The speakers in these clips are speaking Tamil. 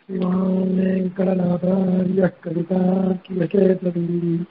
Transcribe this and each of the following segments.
श्रीमान् वेङ्कटनाथार्यः कवितार्कियकेतरी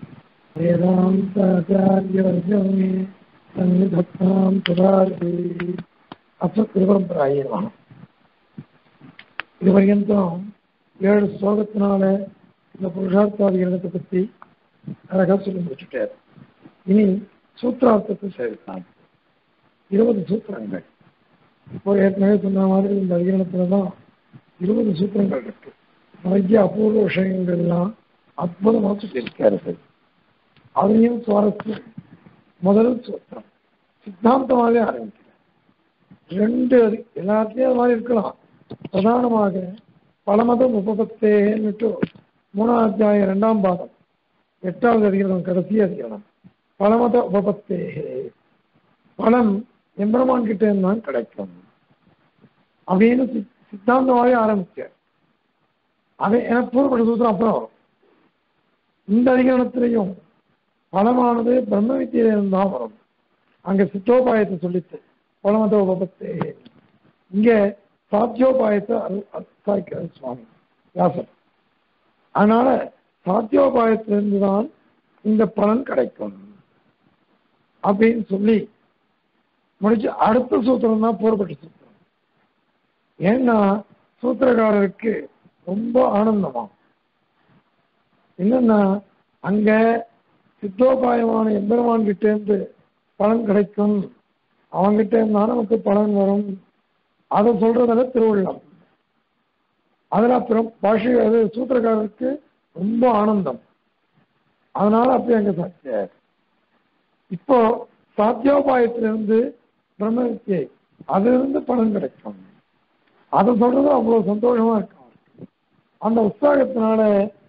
वेदान्ताचार्यवर्यो मे सन्निधत्तां सुधारति அசத்கிருபரம்பராயே நம இது பர்யந்தம் ஏழு ஸ்லோகத்தினால இந்த புருஷார்த்தாதி இனத்தை பற்றி அழகா சொல்லி முடிச்சுட்டார் இனி சூத்திரார்த்தத்தை சேர்க்கலாம் இருபது சூத்திரங்கள் இப்போ ஏற்கனவே சொன்ன மாதிரி இந்த அதிகரணத்துல தான் இருபது சூத்திரங்கள் இருக்கு நிறைய அபூர்வ விஷயங்கள்லாம் அற்புதமாக சொல்லியிருக்காரு அதுலேயும் சுவாரஸ்யம் முதல் சூத்திரம் சித்தாந்தமாகவே ஆரம்பிக்கிறேன் ரெண்டு அது- எல்லாத்தையும் அது மாதிரி இருக்கலாம் பிரதானமாக பலமதம் உபபத்தேன்னுட்டு மூணாம் அத்தியாயம் ரெண்டாம் பாதம் எட்டாவது அதிகரணம் கடைசி அதிகரணம் பலமத உபபத்தே பலம் எம்பெருமான் கிட்ட இருந்தான் கிடைக்கும் அப்படின்னு சித்- சித்தாந்தமாகவே ஆரம்பிச்சார் அதை எனக்கு பூர்வப்பட்ட சூத்திரம் அப்புறம் வரும் இந்த அதிகரணத்திலையும் பலமானது பிரம்ம வித்தியில இருந்தால் வரும் அங்க சித்தோபாயத்தை சொல்லிச்சு பலமத உபபத்தே இங்க சாத்தியோபாயத்தை அரு- அரு- சாய்க்கிறார் சுவாமி வியாசர் அதனால சாத்தியோபாயத்திலிருந்து தான் இந்த பலன் கிடைக்கும் அப்படின்னு சொல்லி முடிச்சு அடுத்த சூத்திரம் தான் போர்பட்ட சூத்திரம் ஏன்னா சூத்திரக்காரருக்கு ரொம்ப ஆனந்தமா என்னன்னா அங்க சித்தோபாயமான எம்பெருமான் கிட்ட இருந்து பலன் கிடைக்கும் அவங்கிட்ட இருந்தா நமக்கு பலன் வரும் அதை சொல்றதுல திருவள்ளம் அதுல அப்புறம் பாஷை அது சூத்திரக்காரருக்கு ரொம்ப ஆனந்தம் அதனால அப்படி அங்க சாத்தியார் இப்போ சாத்தியோபாயத்திலிருந்து பிரம்ம வித்தியை அதிலிருந்து பலன் கிடைக்கும் அதை சொல்றது அவ்வளவு சந்தோஷமா இருக்கும் அந்த உற்சாகத்தினால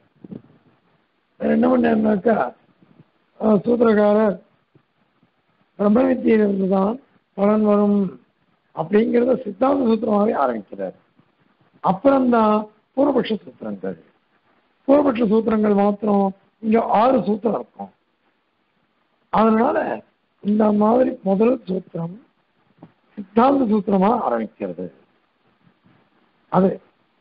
என்ன பண்ணாருனாக்கா அஹ், சூத்திரக்காரர் பிரம்ம வித்தியிலிருந்து தான் பலன் வரும் அப்படிங்கிறத சித்தாந்த சூத்திரமாகவே ஆரம்பிக்கிறார் அப்புறம்தான் பூர்வபக்ஷ சூத்திரங்கள் பூர்வபக்ஷ சூத்திரங்கள் மாத்திரம் இங்க ஆறு சூத்திரம் இருக்கும் அதனால இந்த மாதிரி முதல் சூத்திரம் சித்தாந்த சூத்திரமா ஆரம்பிக்கிறது அது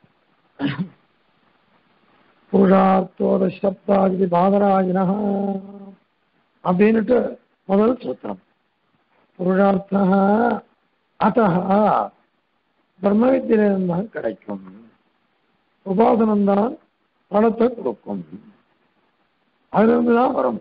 புருஷார்த்தோத சப்தாதி பாதராஜின அப்படின்னுட்டு முதல் சூத்திரம் புருஷார்த்த அத்த பிரம்ம வித்தியிலிருந்தான் கிடைக்கும் உபாசனம்தான் பணத்தை கொடுக்கும் அதிலிருந்து தான் வரும்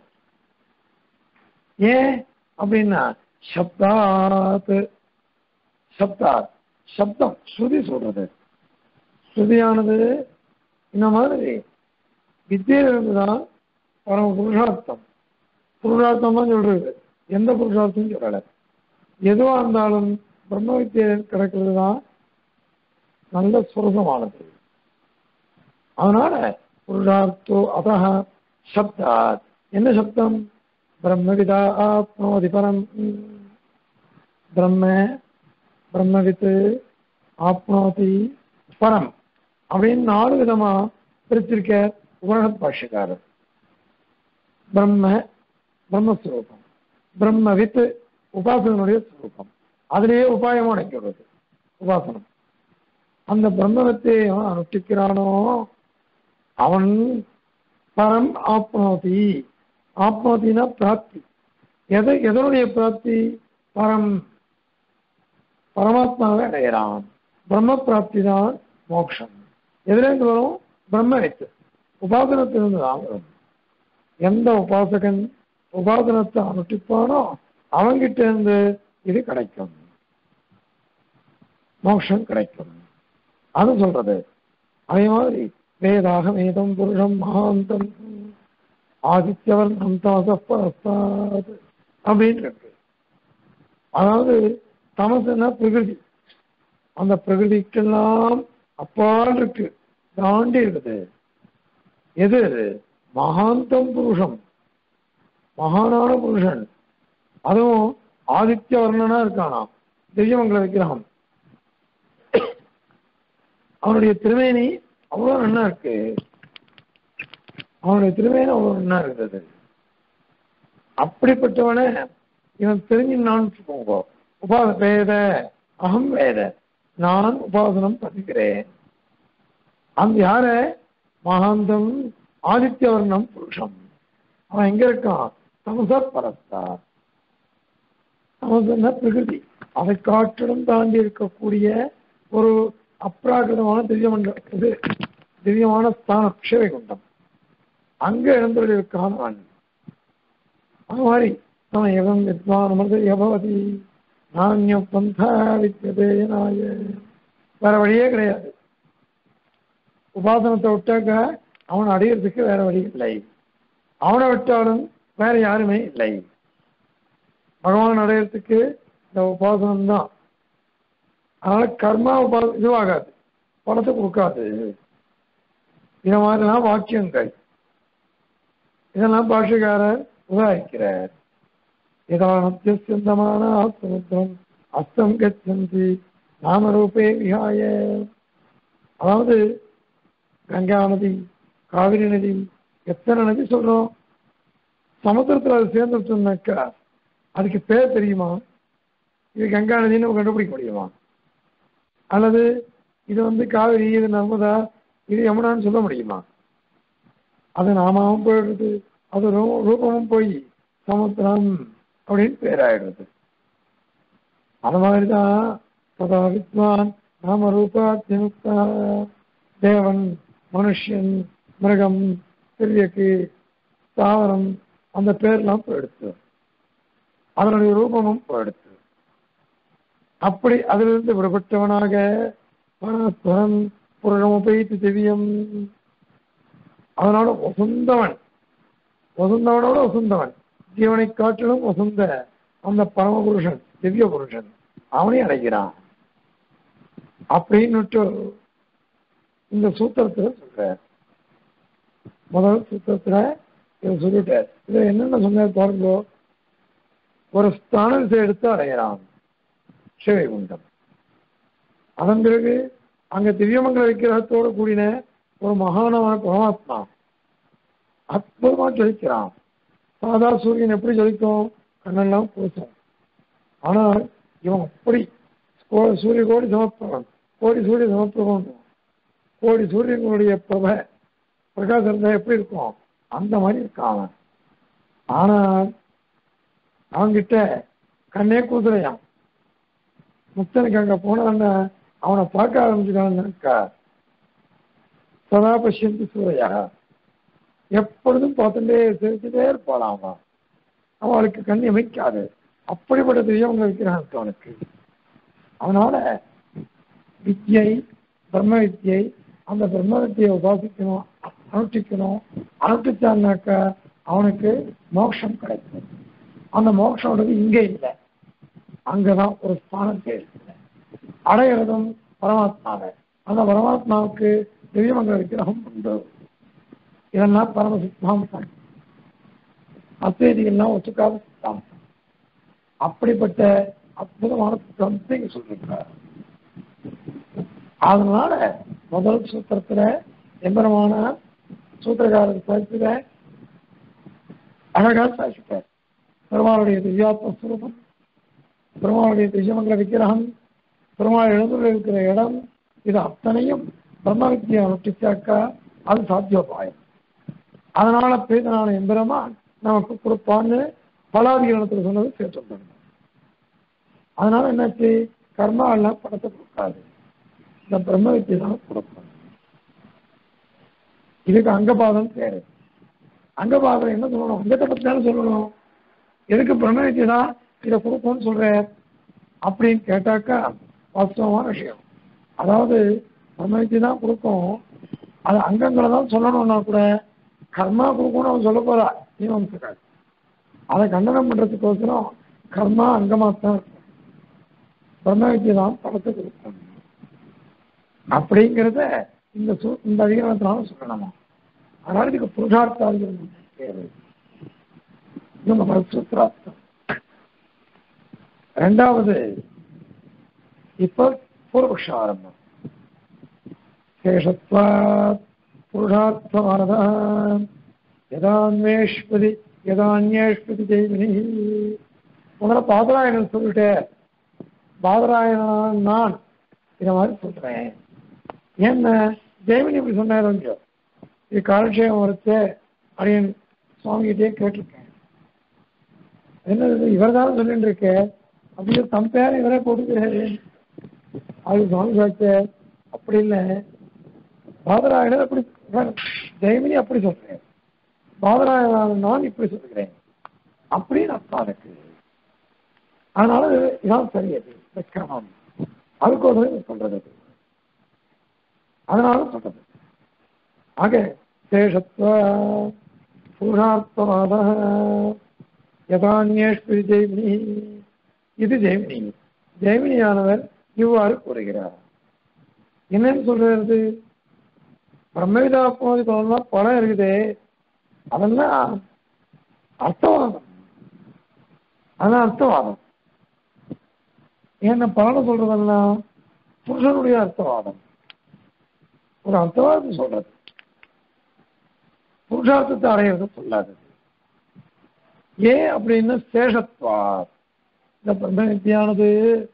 ஏன் அப்படின்னா சப்தாத் சப்தாத் சப்தம் ஸ்ருதி சொல்றது ஸ்ருதியானது இந்த மாதிரி வித்தியிலிருந்து தான் பரம புருஷார்த்தம் புருஷார்த்தம் தான் சொல்றது எந்த புருஷார்த்தம் சொல்லலை எதுவா இருந்தாலும் பிரம்ம வித்தியை கிடைக்கிறது தான் நல்ல சுரசமானது அதனால புருஷார்த்தோ அத சப்தாத் என்ன சப்தம் பிரம்மவிதா ஆப்னோதி பரம் பிரம்ம பிரம்மவித்து ஆப்னோதி பரம் அப்படின்னு நாலு விதமா பிரிச்சிருக்க உபரணத் பாஷ்யக்காரர் பிரம்ம பிரம்மஸ்வரூபம் பிரம்மவித் உபாசகனுடைய ஸ்வரூபம் அதிலேயே உபாயமா அடைக்கிறது உபாசனம் அந்த பிரம்மத்தை அவன் அனுஷ்டிக்கிறானோ அவன் பரம் ஆப்னோதி ஆப்னோதினா பிராப்தி எதை எதனுடைய பிராப்தி பரம் பரமாத்மாவை அடைகிறான் பிரம்ம பிராப்தி தான் மோட்சம் எதுலேருந்து வரும் பிரம்ம வித்து உபாசனத்திலிருந்து தான் வரும் எந்த உபாசகன் உபாசனத்தை அனுஷ்டிப்பானோ அவங்கிட்ட இருந்து இது கிடைக்கும் மோட்சம் கிடைக்கும் அது சொல்றது அதே மாதிரி வேதாக வேதம் புருஷம் மகாந்தம் ஆதித்யவர் நந்தாசப்பரஸ்தாத் அப்படின்னு இருக்கு அதாவது தமசுனா பிரகிருதி அந்த பிரகிருதிக்கெல்லாம் அப்பால் இருக்கு தாண்டி இருக்குது எது மகாந்தம் புருஷம் மகானான புருஷன் அதுவும் ஆதித்ய வர்ணனா இருக்கானா திவ்யமங்கல வைக்கிறான் அவனுடைய திருமேனி அவ்வளவு நன்னா இருக்கு அவனுடைய திருமேனி அவ்வளவு நன்னா இருக்குது அப்படிப்பட்டவனை இவன் தெரிஞ்சினான்னு வச்சுக்கோங்க உபாத வேத அகம் வேத நான் உபாசனம் பண்ணுகிறேன் அந்த யார மகாந்தம் ஆதித்யவர்ணம் புருஷம் அவன் எங்க இருக்கான் தமச பரத்தா தமசன பிரகிருதி அதை காற்றிலும் தாண்டி இருக்கக்கூடிய ஒரு அப்ராகிருதமான திவ்யமண்ட இது திவ்யமான ஸ்தானம் சிவகுண்டம் அங்க எழுந்துள்ள இருக்கான் அவன் அது மாதிரி அவன் எவன் வித்வான் அமிர்த எபவதி நானிய பந்தா வித்தியதே நாய வேற வழியே கிடையாது உபாசனத்தை விட்டாக்க அவன் அடையிறதுக்கு வேற வழி இல்லை அவனை விட்டாலும் வேற யாருமே இல்லை பகவான் அடையிறதுக்கு இந்த உபாசனம் தான் அதனால கர்மா உபா இதுவாகாது பணத்தை கொடுக்காது இந்த மாதிரிலாம் வாக்கியங்கள் இதெல்லாம் பாஷகாரர் உதாரிக்கிறார் யதானத்தியந்தமான சமுத்திரம் அஸ்தம் கச்சந்தி நாமரூபே விகாய அதாவது கங்கா நதி காவிரி நதி எத்தனை நதி சொல்றோம் சமுத்திரத்தில் அது சேர்ந்துட்டோம்னாக்கா அதுக்கு பேர் தெரியுமா இது கங்கா நதின்னு நம்ம கண்டுபிடிக்க முடியுமா அல்லது இது வந்து காவிரி இது நர்மதா இது யமுனான்னு சொல்ல முடியுமா அது நாமாவும் போயிடுறது அது ரூ- ரூபமும் போய் சமுத்திரம் அப்படின்னு பேராயிடுறது அது மாதிரிதான் சதா வித்வான் நாம ரூபாத்தியமுக்தா தேவன் மனுஷன் மிருகம் திரியக்கு தாவரம் அந்த பேர்லாம் போயிடுத்து அதனுடைய ரூபமும் போயிடுத்து அப்படி அதிலிருந்து விடுபட்டவனாக பரஸ்பரம் புரணமுபைத்து திவ்யம் அதனால வசுந்தவன் வசுந்தவனோட வசுந்தவன் ஜீவனை காட்டிலும் வசுந்த அந்த பரமபுருஷன் திவ்ய புருஷன் அவனை அடைகிறான் அப்படின்னுட்டு இந்த சூத்திரத்துல சொல்றார் முதல் சூத்திரத்துல இதை சொல்லிட்டார் இதுல என்னென்ன சொன்னார் பாருங்க ஒரு ஸ்தான விசை எடுத்து அடைகிறான் சிவைகுண்டம் அதன் பிறகு அங்க திவ்யமங்கல விக்கிரகத்தோடு கூடின ஒரு மகானமான பரமாத்மா அற்புதமா ஜொலிக்கிறான் சாதா சூரியன் எப்படி ஜொலிக்கும் கண்ணெல்லாம் பூசும் ஆனால் இவன் அப்படி கோ- சூரிய கோடி சமப்பிரபன் கோடி சூரிய சமப்பிரபன் கோடி சூரியனுடைய பிரபை பிரகாசம் இருந்தா எப்படி இருக்கும் அந்த மாதிரி இருக்கான் அவன் ஆனால் அவன்கிட்ட கண்ணே கூசுறையான் முத்தனுக்கு அங்க போனான்னா அவனை பார்க்க ஆரம்பிச்சுட்டான்னாக்கா சதா பசியந்து சூரையா எப்பொழுதும் பார்த்துட்டே சிரிச்சுட்டே இருப்பாளாம் அவன் அவளுக்கு கண் இமைக்காது அப்படிப்பட்ட தெய்வங்க வைக்கிறான் அவனுக்கு அவனால வித்யை பிரம்ம வித்யை அந்த பிரம்ம வித்தியை உபாசிக்கணும் அனுஷ்டிக்கணும் அனுஷ்டிச்சான்னாக்கா அவனுக்கு மோட்சம் கிடைக்கும் அந்த மோட்சம்ன்றது இங்கே இல்லை அங்கதான் ஒரு ஸ்தானத்தை இருக்குது அடையிறதும் பரமாத்மாவை அந்த பரமாத்மாவுக்கு திவ்யமங்கல விக்கிரகம் உண்டு இதெல்லாம் பரம சித்தாந்தம் அத்வைதிகள்லாம் ஒத்துக்காத சித்தாந்தம் அப்படிப்பட்ட அற்புதமான சித்தாந்தத்தை இங்க சொல்லியிருக்கார் அதனால முதல் சூத்திரத்துல எம்பரமான சூத்திரக்காரர் சாதிச்சுல அழகா சாதிச்சிட்டார் பெருமாளுடைய திவ்யாத்ம ஸ்வரூபம் பெருமாளுடைய திவ்யமங்கல விக்கிரகம் பெருமாள் எழுந்துள்ள இருக்கிற இடம் இது அத்தனையும் பிரம்ம வித்தியை அனுஷ்டிச்சாக்கா அது சாத்தியோபாயம் அதனால பேதனான எம்பெருமான் நமக்கு கொடுப்பான்னு பலாதிகரணத்தில் சொன்னது சேர்த்து அதனால என்னாச்சு கர்மா எல்லாம் படத்தை கொடுக்காது இந்த பிரம்ம வித்தியை தான் கொடுக்கும் இதுக்கு அங்கபாதம் பேரு அங்கபாதம் என்ன சொல்லணும் அங்கத்தை பத்தி தானே சொல்லணும் எதுக்கு பிரம்ம வித்தியை தான் இதை கொடுக்கும்னு சொல்ற அப்படின்னு கேட்டாக்கா வாஸ்தவமான விஷயம் அதாவது பிரம்ம வித்தியை தான் கொடுக்கும் அது அங்கங்களை தான் சொல்லணும்னா கூட கர்மா கொடுக்கணும்னு அவன் சொல்ல போறா மீமாம்சக்கார் அதை கண்டனம் பண்றதுக்கோசரம் கர்மா அங்கமா தான் இருக்கும் பிரம்ம வித்தியை தான் படத்தை கொடுக்கும் அப்படிங்கிறத இந்த சு இந்த அதிகாரத்தினால சொல்லணுமா அதனால இதுக்கு புருஷார்த்தாதிகள் பேரு இது நம்ம சூத்திரார்த்தம் ரெண்டாவது இப்ப பூர்வபக்ஷ ஆரம்பம் சேஷத்வாத் புருஷார்த்தமானதா யதான்வேஷ்பதி யதான்யேஷ்பதி ஜெய்மினி முதல்ல பாதராயணன் சொல்லிட்டேன் பாதராயணன் நான் இதை மாதிரி சொல்றேன் என்ன ஜெயமணி இப்படி சொன்னார் இல்லையோ இது காலட்சேபம் வரச்சே அப்படின்னு சுவாமிகிட்டே கேட்டிருக்கேன் என்னது இவர் தானே சொல்லிட்டு இருக்க அப்படியே தம் பேரை இவரே போட்டுக்கிறாரு அது சுவாமி சாச்ச அப்படி இல்லை பாதராயணர் அப்படி ஜெயமணி அப்படி சொல்றேன் பாதராயணன் நான் இப்படி சொல்லுகிறேன் அப்படின்னு அர்த்தம் அதுக்கு அதனால இதான் சரி அது இந்த கிரமம் அதுக்கோசரம் இது சொல்றது அது. அதனால சொல்றது ஆக சேஷத்துவ பூர்ணார்த்தவாத யதான்யேஷ்வி ஜெய்மினி இது ஜெய்மினி ஜெய்மினியானவர் இவ்வாறு கூறுகிறார் என்னன்னு சொல்றது பிரம்மவிதாத்மாதி பலன்லாம் பலம் இருக்குதே அதெல்லாம் அர்த்தவாதம் அதான் அர்த்தவாதம் என்ன பலனை சொல்றதெல்லாம் புருஷனுடைய அர்த்தவாதம் ஒரு அர்த்தவாதம் சொல்றது புருஷார்த்தத்தை அடையிறது சொல்லாது ஏன் அப்படின்னா சேஷத்வா இந்த பிரம்ம வித்தியானது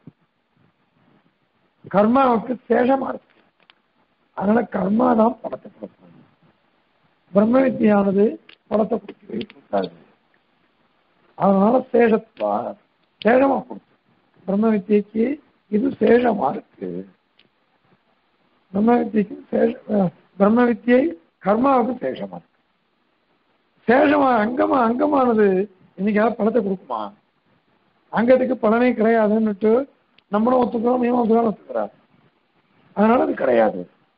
கர்மாவுக்கு சேஷமா இருக்கு அதனால கர்மா தான் படத்தை கொடுக்கும் பிரம்ம வித்தியானது படத்தை கொடுக்கவே கொடுக்காது அதனால சேஷத்வா சேஷமா கொடுக்கும் பிரம்ம வித்தியக்கு இது சேஷமா இருக்கு பிரம்ம வித்தியக்கு சேஷ அஹ், பிரம்ம வித்தியை கர்மாவுக்கு சேஷமா இருக்கு சேஷமா அங்கமா அங்கமானது இன்னைக்காவது பணத்தை கொடுக்குமா அங்கத்துக்கு பலனே கிடையாதுன்னுட்டு நம்மளும் ஒத்துக்கிறோம் நீங்களும் ஒத்துக்கிறோம் ஒத்துக்கிறார் அதனால அது கிடையாது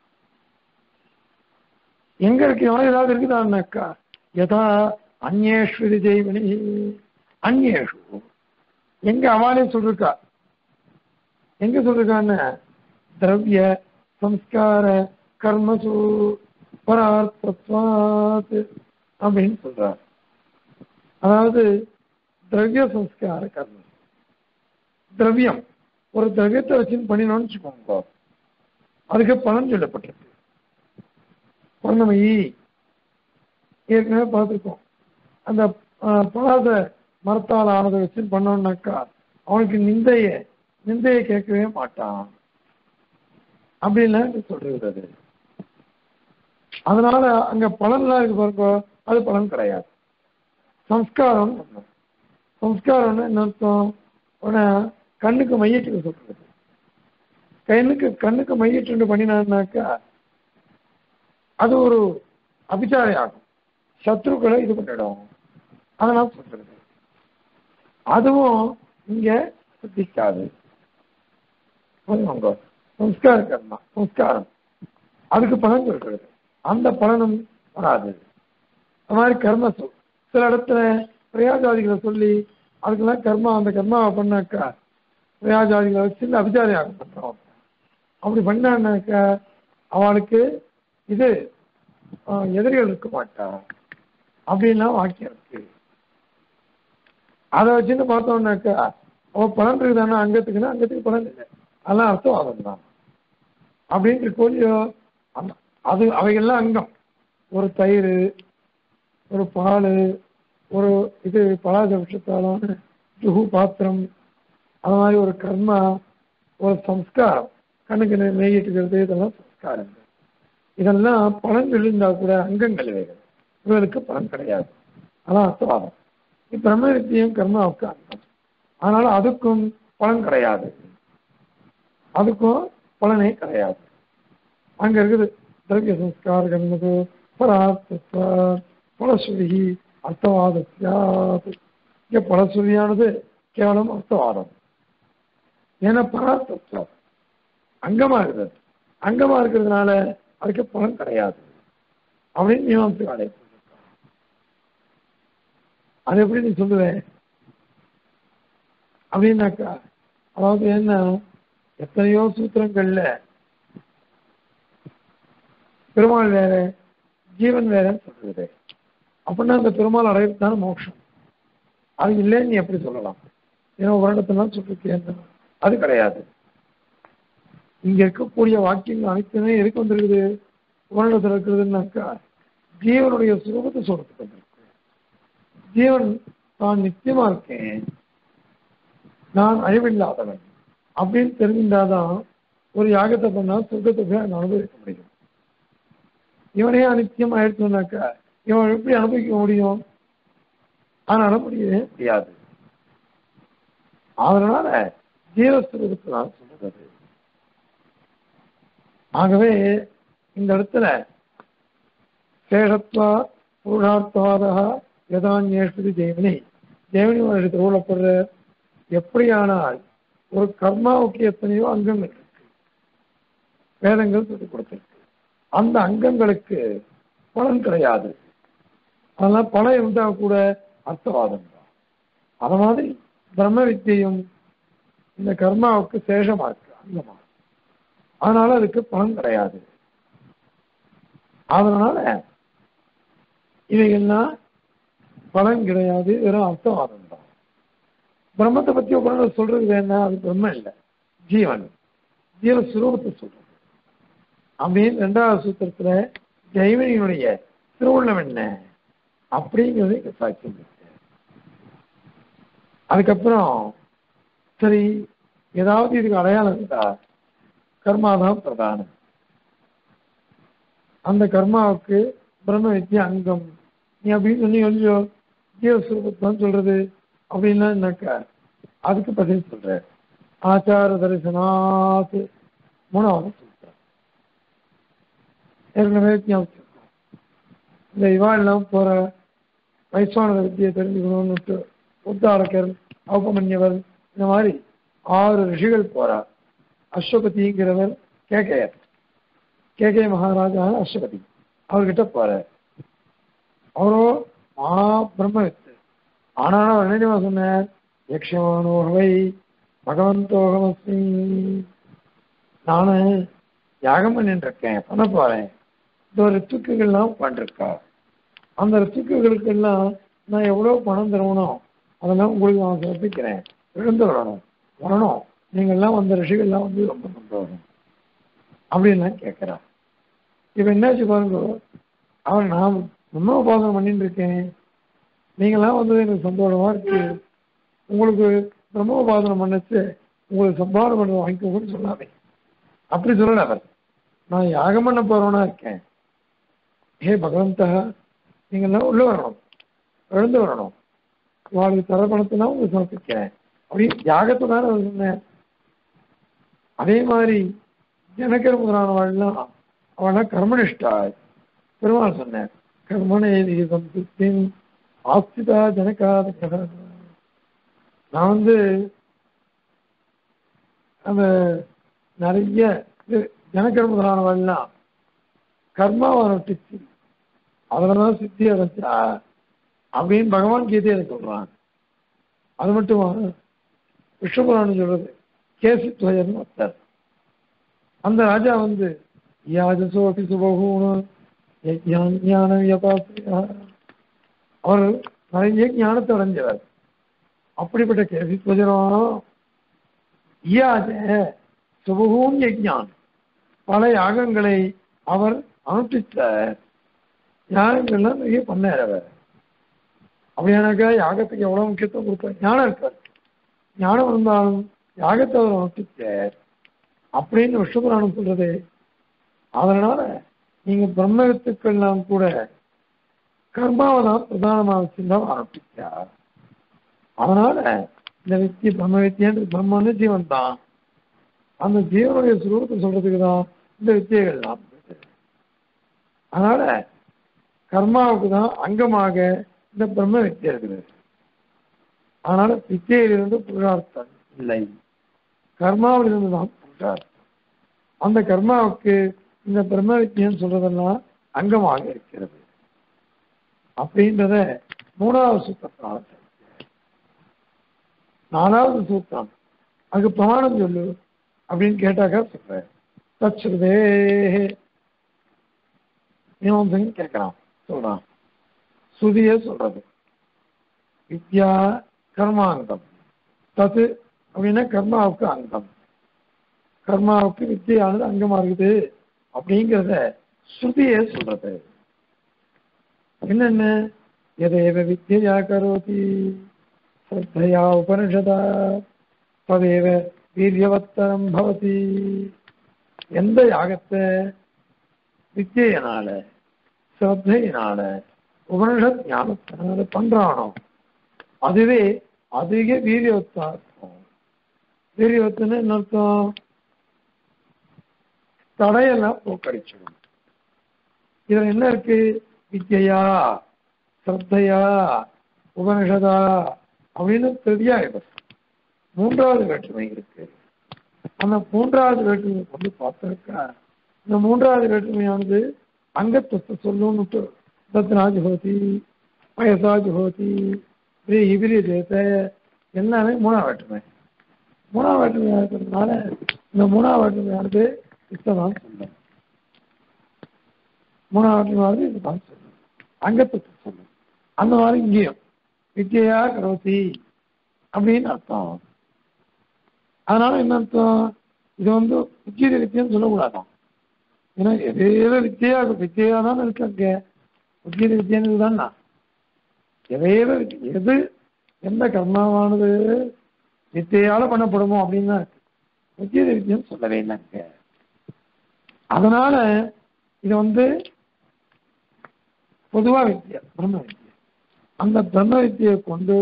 எங்க இருக்கு எவ்வளவு ஏதாவது இருக்குதான்னாக்கா யதா அந்நேஸ்வரி ஜெய்வனி அந்நேஷு எங்க அவாலே சொல்லிருக்கா எங்க சொல்லிருக்கான்னு திரவிய சம்ஸ்கார கர்மசு பரார்த்தத்வாத் அப்படின்னு சொல்றார் அதாவது திரவிய சம்ஸ்கார கர்மம் திரவியம் ஒரு திரவியத்தை வச்சு பண்ணினோம்னு வச்சுக்கோங்க அதுக்கு பலன் சொல்லப்பட்டிருக்கு பௌர்ணமி ஏற்கனவே பார்த்துருக்கோம் அந்த ஆஹ், பலாத மரத்தால் ஆனதை வச்சு பண்ணோம்னாக்கா அவனுக்கு நிந்தைய நிந்தையை கேட்கவே மாட்டான் அப்படின்லாம் சொல்றது அது அதனால அங்க பலன்லாம் இருக்கு பாருங்க அது பலன் கிடையாது சம்ஸ்காரம் பண்ணணும். சம்ஸ்காரம்னு என்ன அர்த்தம் உடனே கண்ணுக்கு மையிட்டு சொல்றது கண்ணுக்கு கண்ணுக்கு மையிட்டு பண்ணினான்னாக்கா அது ஒரு அபிச்சாரை ஆகும் சத்ருக்களை இது பண்ணிடும் அதனால சொல்றது அதுவும் இங்க சித்திக்காது புரியுங்க சம்ஸ்கார கர்மா சம்ஸ்காரம் அதுக்கு பலன் இருக்கிறது அந்த பலனும் வராது அது மாதிரி கர்ம சொல் சில இடத்துல பிரயாஜாதிகளை சொல்லி அதுக்கெல்லாம் கர்மா அந்த கர்மாவை பண்ணாக்கா பிரயாஜாதிகளை வச்சு இந்த அபிச்சாரி ஆக பண்றோம் அப்படி பண்ணான்னாக்கா அவனுக்கு இது ஆஹ், எதிரிகள் இருக்க மாட்டா அப்படின்லாம் வாக்கியம் இருக்கு அதை வச்சுன்னு பார்த்தோம்னாக்கா அவன் பலன் இருக்குதானா அங்கத்துக்குன்னா அங்கத்துக்கு பலன் இல்லை அதெல்லாம் அர்த்தவாதம் தான் அப்படின்ட்டு கோழியோ அந்த அது அவைகள்லாம் அங்கம் ஒரு தயிர் ஒரு பால் ஒரு இது பலாச விஷத்தாலான ஜுகு பாத்திரம் அது மாதிரி ஒரு கர்மா ஒரு சம்ஸ்காரம் கண்ணுக்கு நெ- நெய்யிட்டுக்கிறது இதெல்லாம் சம்ஸ்காரங்கள் இதெல்லாம் பலன் இருந்தா கூட அங்கங்கள் இவைகள் இவர்களுக்கு பலன் கிடையாது அதான் அர்த்தவாதம் இப்ப பிரம்ம வித்தியம் கர்மாவுக்கு அங்கம் அதனால அதுக்கும் பலன் கிடையாது அதுக்கும் பலனே கிடையாது அங்க இருக்குது திரவிய சம்ஸ்கார கர்மது பரார்த்த பலஸ்ருதி அர்த்தவாதத்தியாது இங்க பலஸ்ருதியானது கேவலம் அர்த்தவாதம் ஏன்னா பரார்த்தம் அங்கமா இருக்குது அங்கமா இருக்கிறதுனால அதுக்கு பலன் கிடையாது அப்படின்னு மீமாம்சை அடை அது எப்படி நீ சொல்லுவேன் அப்படின்னாக்கா அதாவது என்ன எத்தனையோ சூத்திரங்கள்ல பெருமாள் வேற ஜீவன் வேறன்னு சொல்றது அப்படின்னா அந்த பெருமாள் அடையிறது தானே மோட்சம் அது இல்லைன்னு நீ எப்படி சொல்லலாம் ஏன்னா வருடத்தெல்லாம் சொல்லிருக்கேன் அது கிடையாது இங்க இருக்கக்கூடிய வாக்கியங்கள் அனைத்துமே எதுக்கு வந்திருக்குது வருடத்தில் இருக்கிறதுனாக்கா ஜீவனுடைய சுரூபத்தை சொல்றதுக்கு வந்திருக்கு ஜீவன் நான் நித்தியமா இருக்கேன் நான் அழிவில்லாதவன் அப்படின்னு தெரிஞ்சிருந்தாதான் ஒரு யாகத்தை பண்ணா சொர்க்கத்தை போய் அங்க அனுபவிக்க முடியும் இவனே அனித்தியம் ஆயிடுச்சுனாக்கா இவன் எப்படி அனுபவிக்க முடியும் அதனால முடியவே முடியாது அதனால ஜீவஸ்வரூபத்தை நான் சொல்றது ஆகவே இந்த இடத்துல சேஷத்வா புருஷார்த்தவாதா யதான்யேஷ்பதி தேவனி தேவனி மனுஷ திருவிழப்படுற எப்படியானால் ஒரு கர்மாவுக்கு எத்தனையோ அங்கங்கள் இருக்கு வேதங்கள் சொல்லிக் கொடுத்திருக்கு அந்த அங்கங்களுக்கு பலன் கிடையாது அதனால பலன் இருந்தா கூட அர்த்தவாதம் தான் அது மாதிரி பிரம்ம வித்தியும் இந்த கர்மாவுக்கு சேஷமா இருக்கு அங்கமா அதனால அதுக்கு பலன் கிடையாது அதனால இவைகள்லாம் பலன் கிடையாது வெறும் அர்த்தவாதம் தான் பிரம்மத்தை பத்தி உபநிடல் சொல்றது வேணா அது பிரம்ம இல்லை ஜீவன் ஜீவ சுரூபத்தை சொல்றது அப்படின்னு ரெண்டாவது சூத்திரத்துல ஜெய்வனியினுடைய திருவுள்ளம் என்ன அப்படிங்கிறது இங்க சாட்சியம் இருக்கு அதுக்கப்புறம் சரி ஏதாவது இதுக்கு அடையாளம் இருக்கா கர்மாதான் பிரதானம் அந்த கர்மாவுக்கு பிரம்ம வித்திய அங்கம் நீ அப்படின்னு சொல்லி சொல்லியோ ஜீவஸ்வரூபத்தான் சொல்றது அப்படின்னா என்னக்கா அதுக்கு பதில் சொல்ற ஆச்சார தரிசனாத் மூணாவது சொல்றேன் ஏற்கனவே ஞாபகம் இந்த இவா எல்லாம் போற வைஸ்வானத வித்தியை தெரிஞ்சுக்கணும்னு உத்தாரக்கர் ஔபமன்யவர் இந்த மாதிரி ஆறு ரிஷிகள் போறா அஸ்வபதிங்கிறவர் கேகையர் கேகே மகாராஜா அஸ்வபதி அவர்கிட்ட போறார் அவரோ மகா பிரம்மவித்து ஆனால் அவர் என்ன தெரியுமா சொன்னார் யக்ஷமானோகவை பகவந்தோகமஸ்மி நானு யாகம் பண்ணிட்டு இருக்கேன் பண்ண போறேன் இந்த ரித்துக்குகள்லாம் உட்காந்துருக்கா அந்த ரித்துக்குகளுக்கெல்லாம் நான் எவ்வளோ பணம் தருவணும் அதெல்லாம் உங்களுக்கு நான் சமர்ப்பிக்கிறேன் எழுந்து வரணும் வரணும் நீங்கள்லாம் வந்த ரிஷிகள்லாம் வந்து ரொம்ப சந்தோஷம் அப்படின்லாம் கேட்குறா இப்போ என்னாச்சு பாருங்க அவன் நான் பிரம்ம உபாசனம் பண்ணிட்டு இருக்கேன் நீங்களாம் வந்தது எனக்கு சந்தோஷமா இருக்கு உங்களுக்கு பிரம்ம உபாசனம் பண்ணச்சு உங்களுக்கு சம்பாதம் பண்ண வாங்கிக்கோங்கன்னு சொல்லாதே அப்படி சொல்லல அவர் நான் யாகம் பண்ண போறவனா இருக்கேன் ஹே பகவந்தா நீங்கள்லாம் உள்ள வரணும் எழுந்து வரணும் வாழ்க்கை தர பணத்தை உங்களுக்கு சமர்ப்பிக்கிறேன் அப்படின்னு யாகத்தை தானே அவர் சொன்னேன் அதே மாதிரி ஜனக்கர் முதலானவாள்லாம் அவனா கர்மனிஷ்டா பெருமாள் சொன்னேன் கர்மணே சம்சுத்தின் ஆஸ்திதா ஜனகாத நான் வந்து அந்த நிறைய இது ஜனக்கர் முதலானவெல்லாம் கர்மாவை நொட்டிச்சு அதில் சித்தி அடைச்சா அப்படின்னு பகவான் கீதையில சொல்றான் அது மட்டுமா விஷ்ணுபுராணம் சொல்றது கேசி துவயர்னு ஒருத்தர் அந்த ராஜா வந்து யாஜசோபி சுபகூணு ஞான வியபாசியா அவர் நிறைய ஞானத்தை அடைஞ்சவர் அப்படிப்பட்ட கேசி துவஜனம் இயாஜ சுபகூன் யஜ்ஞான் பல யாகங்களை அவர் அனுஷ்டித்த யாகங்கள்லாம் நிறைய பண்ணார் அவர் அப்படியானாக்கா யாகத்துக்கு எவ்வளவு முக்கியத்துவம் கொடுத்தார் ஞானம் இருக்கார் ஞானம் இருந்தாலும் யாகத்தை அவர் அனுஷ்டித்தார் அப்படின்னு விஷ்ணுபுராணம் சொல்றது அதனால நீங்க பிரம்மத்துக்கெல்லாம் கூட கர்மாவை தான் பிரதானமாக வச்சுதான் ஆரம்பிச்சார் அதனால இந்த வித்திய பிரம்ம வித்தியன்றது பிரம்மன்னு ஜீவன் தான் அந்த ஜீவனுடைய சுரூபத்தை சொல்றதுக்கு தான் இந்த வித்தியைகள்லாம் அதனால கர்மாவுக்கு தான் அங்கமாக இந்த பிரம்ம வித்தியை இருக்குது அதனால வித்தியிலிருந்து புருஷார்த்தம் இல்லை கர்மாவிலிருந்து தான் புருஷார்த்தம் அந்த கர்மாவுக்கு இந்த பிரம்ம வித்தியன்னு சொல்றதெல்லாம் அங்கமாக இருக்கிறது அப்படின்றத மூணாவது சூத்திரத்தினால நாலாவது சூத்திரம் அதுக்கு பிரமாணம் சொல்லு அப்படின்னு கேட்டாக்கா சொல்றேன் தச்சுதே மீமாம்சங்க கேட்கிறான் சொல்றான் சுதிய சொல்றது வித்யா கர்மாங்கம் தத்து அப்படின்னா கர்மாவுக்கு அங்கம் கர்மாவுக்கு வித்தியானது அங்கமா இருக்குது அப்படிங்கிறத ஸ்ருதியே சொல்றது என்னென்ன எதேவ வித்யா கரோதி ஸ்ரத்தையா உபனிஷதா ததேவ வீரியவத்தரம் பவதி எந்த யாகத்தை வித்தியினால சிரத்தையினால உபனிஷத் ஞானத்தினால பண்றானோ அதுவே அதிக வீரியவத்தா இருக்கும் வீரியவத்துன்னு என்ன அர்த்தம் தடையெல்லாம் போக்கடிச்சிடும் இதுல என்ன இருக்கு வித்யா சிரத்தையா உபனிஷதா அப்படின்னு திருதியா விபத்து மூன்றாவது வேற்றுமை இருக்கு அந்த மூன்றாவது வேற்றுமை கொண்டு பார்த்திருக்கா இந்த மூன்றாவது வேற்றுமையானது அங்கத்துவத்தை சொல்லும்னுட்டு தத்ராஜ் ஹோதி வயசாஜ் ஹோதி இப்படி இபிரி தேத்த எல்லாமே மூணாவது வேற்றுமை மூணாவது வேற்றுமையாக இருக்கிறதுனால இந்த மூணாவது வேற்றுமையானது இஷ்டதான் சொல்லும் மூணாவது வேற்றுமையானது இதுதான் சொல்லும் அங்கத்துவத்தை சொல்லும் அந்த மாதிரி இங்கேயும் வித்யா கரோதி அப்படின்னு அர்த்தம் அதனால என்ன அர்த்தம் இது வந்து உச்சீத வித்தியன்னு சொல்லக்கூடாதான் ஏன்னா எது எது வித்தியா வித்தியா தான் இருக்கு அங்க உச்சீத வித்தியன்னு தானா எதையோ எது எந்த கர்மாவானது வித்தையால பண்ணப்படுமோ அப்படின்னு தான் இருக்கு உச்சீத வித்தியம் சொல்லவே இல்லைங்க அதனால இது வந்து பொதுவா வித்தியா பிரம்ம வித்தியா அந்த பிரம்ம வித்தியை கொண்டு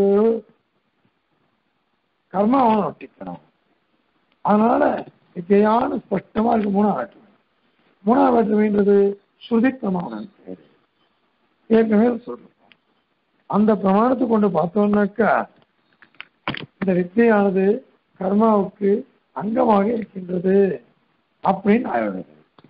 கர்மாவை ஒட்டிக்கணும் அதனால வித்தியான ஸ்பஷ்டமா இருக்கு மூணாவது வேற்றுமை மூணாவது வேற்றுமைன்றது ஸ்ருதி பிரமாணம் பேரு ஏற்கனவே சொல்றோம் அந்த பிரமாணத்தை கொண்டு பார்த்தோம்னாக்கா இந்த வித்தியானது கர்மாவுக்கு அங்கமாக இருக்கின்றது அப்படின்னு ஆயிடுது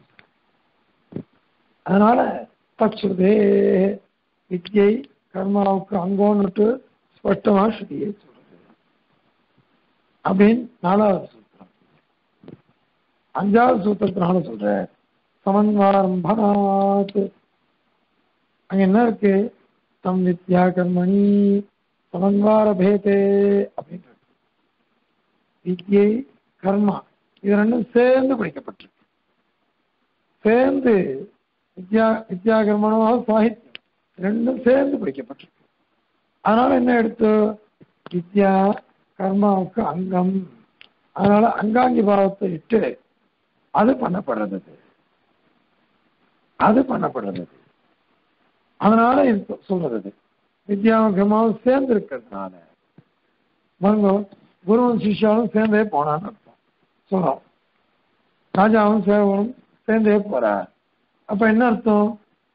அதனால தச்சுதே வித்யை கர்மாவுக்கு அங்கோன்னுட்டு ஸ்பஷ்டமா ஸ்ருதியை சொல்றது அப்படின்னு நாலாவது சூத்திரம் அஞ்சாவது சூத்திரத்தினால சொல்ற சமன்வாரம்பனாத் அங்க என்ன இருக்கு தம் வித்யா கர்மணி சமன்வார பேதே அப்படின்னு இருக்கு. வித்யை கர்மா இது ரெண்டும் சேர்ந்து படிக்கப்பட்டிருக்கு சேர்ந்து வித்யா வித்யா கர்மனும் சாகித்யம் ரெண்டும் சேர்ந்து படிக்கப்பட்டிருக்கு அதனால என்ன எடுத்து வித்யா கர்மாவுக்கு அங்கம் அதனால அங்காங்கி பாவத்தை இட்டு அது பண்ணப்படுறது அது பண்ணப்படுறது அதனால இது சொல்றது இது. வித்யாவும் கர்மாவும் சேர்ந்து இருக்கிறதுனால பாருங்க குருவும் சிஷ்யாவும் சேர்ந்தே போனான்னு அர்த்தம் சொல்றோம் ராஜாவும் சேவகனும் சேர்ந்தே போறா அப்ப என்ன அர்த்தம்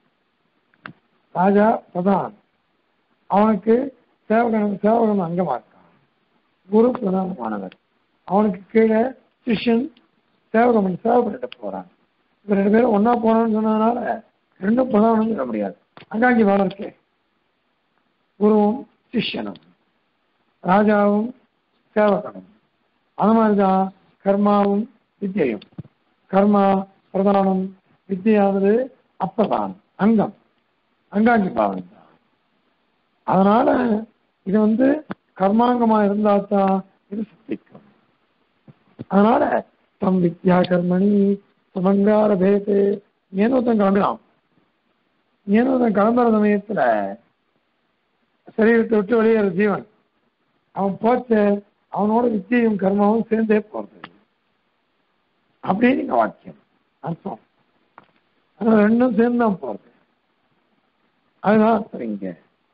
ராஜா பிரதான் அவனுக்கு சேவகன் சேவகன் அங்கமா இருக்கான் குரு பிரதானமானவர் அவனுக்கு கீழே சிஷ்யன் சேவகம் சேவகப்பட்டு போறான் இப்ப ரெண்டு பேரும் ஒன்னா போனான்னு சொன்னதுனால ரெண்டும் பிரதானம் சொல்ல முடியாது அங்காங்கி வேலை இருக்கே குருவும் சிஷ்யனும் ராஜாவும் சேவகனும் அது மாதிரிதான் கர்மாவும் வித்தியையும் கர்மா பிரதானம் வித்தியானது அப்பிரதானம் அங்கம் அங்காங்கி பாவனை தான் அதனால இது வந்து கர்மாங்கமா இருந்தா தான் இது சித்திக்கும் அதனால தம் வித்யா கர்மணி சுமங்கார பேத்து ஏனோத்தம் கிளம்பலாம் ஏனோத்தம் கிளம்புற சமயத்துல சரீரத்தை விட்டு வெளியேற ஜீவன் அவன் போச்ச அவனோட வித்தியும் கர்மாவும் சேர்ந்தே போறது அப்படின்னு இங்க வாக்கியம் அர்த்தம் அதனால ரெண்டும் சேர்ந்து தான் போறது அதுதான் அர்த்தம் இங்க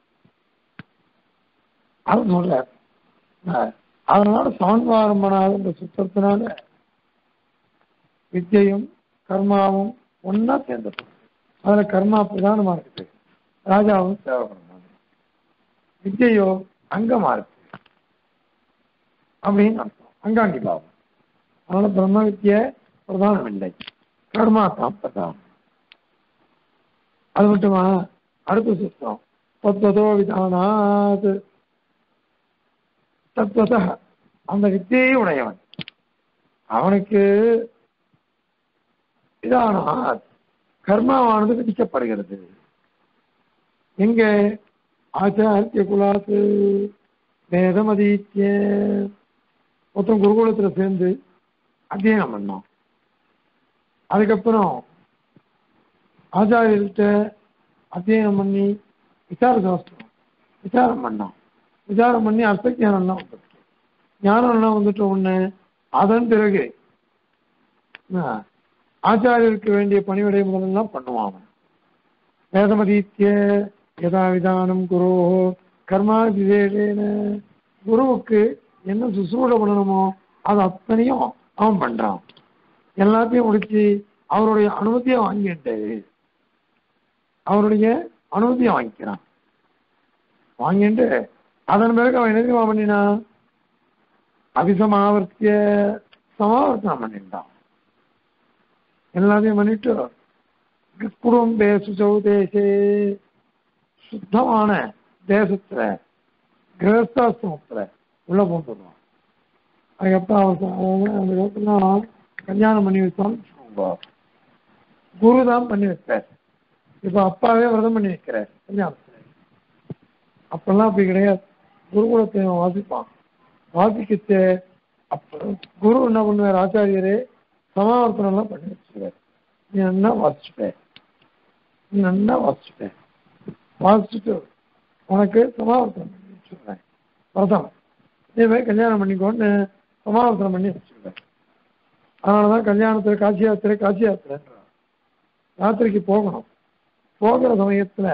அது சொல்ல அதனால சமன்வாரம்பனாக இந்த சுத்தத்தினால வித்தியையும் கர்மாவும் ஒன்னா சேர்ந்து போகுது அதுல கர்மா பிரதானமா இருக்குது ராஜாவும் சேவகனும் வித்தியையோ அங்கமா இருக்கு அப்படின்னு அர்த்தம் அங்காங்கி பாவம் அதனால பிரம்ம வித்திய பிரதானம் இல்லை கர்மா தான் பிரதானம் அது மட்டுமா அடுத்த சுத்தம் தத்வதோ விதானாத் தத்வத அந்த வித்தியை உடையவன் அவனுக்கு விதானாத் கர்மாவானது விதிக்கப்படுகிறது எங்க ஆச்சாரிய குலாத்து வேதம் அதீத்திய மொத்தம் குருகுலத்துல சேர்ந்து அத்தியனம் பண்ணோம் அதுக்கப்புறம் ஆச்சாரியர்கிட்ட அத்தியனம் பண்ணி விசார சாஸ்திரம் விசாரம் பண்ணோம் விசாரம் பண்ணி அர்த்த ஞானம்லாம் வந்துட்டு ஞானம்லாம் வந்துட்ட உடனே அதன் பிறகு ஆ, ஆச்சாரியருக்கு வேண்டிய பணிவிடை முதலெல்லாம் பண்ணுவான் அவன். வேதமதீத்திய யதா விதானம் குரு கர்மா விசேஷேன குருவுக்கு என்ன சுசூட பண்ணணுமோ அது அத்தனையும் அவன் பண்றான் எல்லாத்தையும் முடிச்சு அவருடைய அனுமதியை வாங்கிட்டு அவருடைய அனுமதியை வாங்கிக்கிறான் வாங்கிட்டு அதன் பிறகு அவன் என்ன தெரியுமா பண்ணினா அபிசமாவர்த்திய சமாவர்த்தனம் பண்ணிட்டான் எல்லாத்தையும் பண்ணிட்டு குடும்பே சுசௌ தேசே சுத்தமான தேசத்துல கிரகஸ்தாசிரமத்துல உள்ள போட்டுருவான் அதுக்கப்புறம் அவர் சொ- அந்த காலத்துல கல்யாணம் பண்ணி வச்சான்னு வச்சுக்கோங்க. குரு தான் பண்ணி வைப்பார் இப்ப அப்பாவே விரதம் பண்ணி வைக்கிறார் கல்யாணத்துல அப்பெல்லாம் அப்படி கிடையாது குருகுலத்தை அவன் வாசிப்பான் வாசிக்கிச்சு அப்ப குரு என்ன பண்ணுவார் ஆச்சாரியரே சமாவர்த்தனம் எல்லாம் பண்ணி வச்சுருவார் நீ நல்லா வாசிச்சுட்ட நீ நல்லா வாசிச்சுட்ட வாசிச்சுட்டு உனக்கு சமாவர்த்தனம் பண்ணி வச்சுருவேன் விரதம் இதே மாதிரி கல்யாணம் பண்ணிக்கோன்னு சமாவர்த்தனம் பண்ணி வச்சுருவேன் அதனால தான் கல்யாணத்தில் காட்சி யாத்திரை காட்சி யாத்திரைன்றான் யாத்திரைக்கு போகணும் போகிற சமயத்துல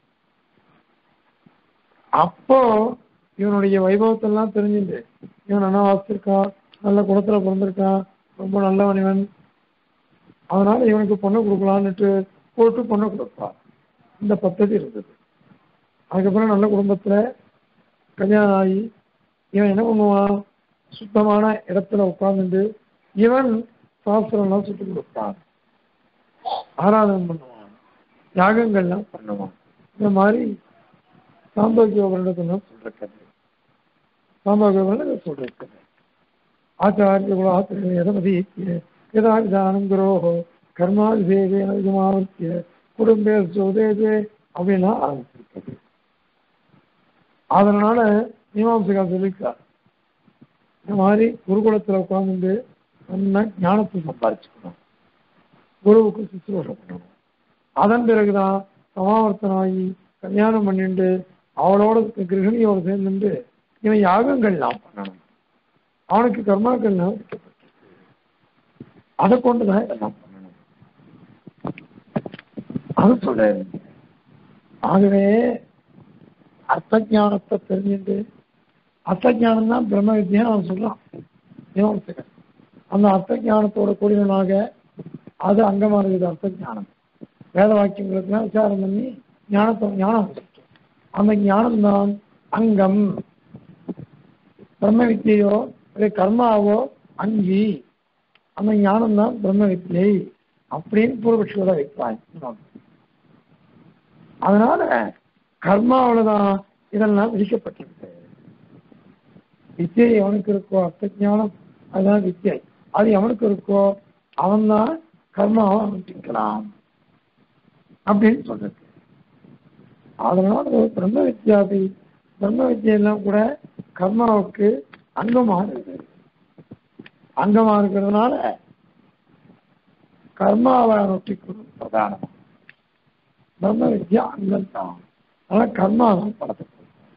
அப்போ இவனுடைய வைபவத்தெல்லாம் தெரிஞ்சுட்டு இவன் நல்லா வாசிச்சிருக்கான் நல்ல குளத்துல பிறந்திருக்கான் ரொம்ப நல்லவன் இவன் அதனால இவனுக்கு பொண்ணு கொடுக்கலான்னுட்டு போட்டு பொண்ணு கொடுப்பான் இந்த பദ്ധதி இருந்தது அதுக்கப்புறம் நல்ல குடும்பத்துல கல்யாணம் ஆகி இவன் என்ன பண்ணுவான் சுத்தமான இடத்துல உட்கார்ந்துட்டு இவன் சாஸ்திரம்லாம் சுட்டு கொடுப்பான் ஆராதனை பண்ணுவான் யாகங்கள்லாம் பண்ணுவான் இந்த மாதிரி சாம்பவிய வருடத்துல சொல்றது சாம்பவிய வருடம் சொல்றது ஆச்சாரிய குலாத்திர எதமதீத்திய யதாவிதானம் குரோஹோ கர்மாதிசேகே அதிகமாவத்திய குடும்பே சோதேதே அப்படின்னா ஆரம்பிச்சிருக்கிறது அதனால மீமாம்சகா சொல்லியிருக்கார் இந்த மாதிரி குருகுலத்தில் உட்கார்ந்து நல்லா ஞானத்தை சம்பாதிச்சுக்கணும் குருவுக்கு சுற்றுலோஷம் பண்ணணும் அதன் பிறகுதான் சமாவர்த்தனாகி கல்யாணம் பண்ணிட்டு அவளோட கிரகணியோட சேர்ந்துட்டு இவன் யாகங்கள்லாம் பண்ணணும் அவனுக்கு கர்மாக்கள்லாம் விதிக்கப்பட்டிருக்கு அதை கொண்டுதான் இதெல்லாம் பண்ணணும் அது சொல்றாரு ஆகவே அர்த்த ஞானத்தை தெரிஞ்சுட்டு அர்த்த ஞானம் தான் பிரம்ம வித்யா அவன் சொல்றான் மீமாம்சகன் அந்த அர்த்த ஞானத்தோட கூடியவனாக அது அங்கமாக இருக்குது அர்த்த ஞானம் வேத வாக்கியங்களுக்கெல்லாம் விசாரம் பண்ணி ஞானத்தை ஞானம் வந்துச்சு. அந்த ஞானம் தான் அங்கம் பிரம்ம வித்தியையோ இல்லை கர்மாவோ அங்கி அந்த ஞானம் தான் பிரம்ம வித்தியை அப்படின்னு பூர்வபட்சியோட வைப்பான் அதனால கர்மாவில் தான் இதெல்லாம் விதிக்கப்பட்டிருக்கு வித்தியை எவனுக்கு இருக்கோ அர்த்த ஞானம் அதுதான் வித்தியை அது எவனுக்கு இருக்கோ அவன் தான் கர்மாவை அனுஷ்டிக்கலாம் அப்படின்னு சொல்றது அதனால ஒரு பிரம்ம வித்யாபி பிரம்ம வித்யெல்லாம் கூட கர்மாவுக்கு அங்கமா இருக்குது அங்கமா இருக்கிறதுனால கர்மாவை அனுஷ்டிக்கிறது பிரதானம் பிரம்ம வித்யா அங்கம் தான் அதனால கர்மா தான் படத்துக்கு